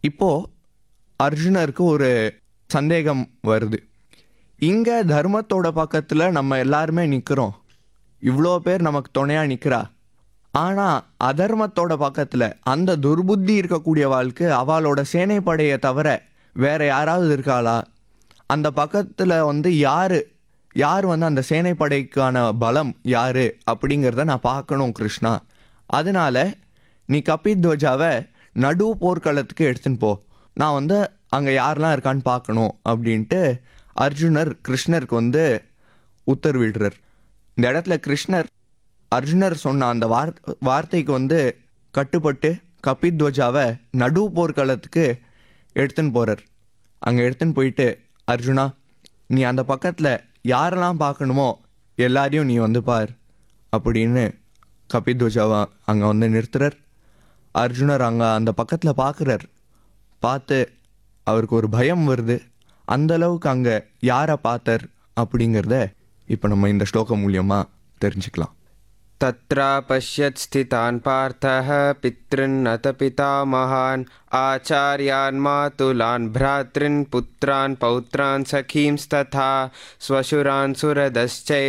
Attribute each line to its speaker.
Speaker 1: இப்போ அர்ஜுனருக்கு ஒரு சந்தேகம் வருது இங்க தர்மத்தோட பக்கத்துல நம்ம எல்லாருமே நிக்கிறோம் இவ்வளோ பேர் நமக்கு துணையா நிக்கிறா ஆனா அதர்மத்தோட பக்கத்துல அந்த துர்புத்தி இருக்கக்கூடிய வாழ்க்கை அவளோட சேனைப்படையை தவிர வேற யாராவது இருக்காளா அந்த பக்கத்துல வந்து யாரு யார் வந்து அந்த சேனைப்படைக்கான பலம் யாரு அப்படிங்கிறத நான் பார்க்கணும் கிருஷ்ணா அதனால நீ கபித்வஜாவை நடு போர்க்களத்துக்கு எடுத்துன்னு போ நான் வந்து அங்கே யாரெல்லாம் இருக்கான்னு பார்க்கணும் அப்படின்ட்டு அர்ஜுனர் கிருஷ்ணருக்கு வந்து உத்தரவிடுறார் இந்த இடத்துல கிருஷ்ணர் அர்ஜுனர் சொன்ன அந்த வார் வார்த்தைக்கு வந்து கட்டுப்பட்டு கபித்வஜாவை நடு போர்க்களத்துக்கு எடுத்துன்னு போகிறார் அங்கே எடுத்துன்னு போயிட்டு அர்ஜுனா நீ அந்த பக்கத்தில் யாரெல்லாம் பார்க்கணுமோ எல்லாரையும் நீ வந்து பார் அப்படின்னு கபித்வஜாவை அங்கே வந்து நிறுத்துறார் அர்ஜுனர் அங்கே அந்த பக்கத்தில் பார்க்குறார் பார்த்து அவருக்கு ஒரு பயம் வருது அந்த அளவுக்கு அங்கே யாரை பார்த்தார் அப்படிங்கிறத இப்போ நம்ம இந்த ஸ்லோகம் மூலியமாக தெரிஞ்சுக்கலாம்
Speaker 2: तत्रापश्यत् स्थितान् पार्थः पितॄन्नत पितामहान् आचार्यान् मातुलान् भ्रातॄन् पुत्रान् पौत्रान् सखींस्तथा स्वशुरान् सुरदश्चैव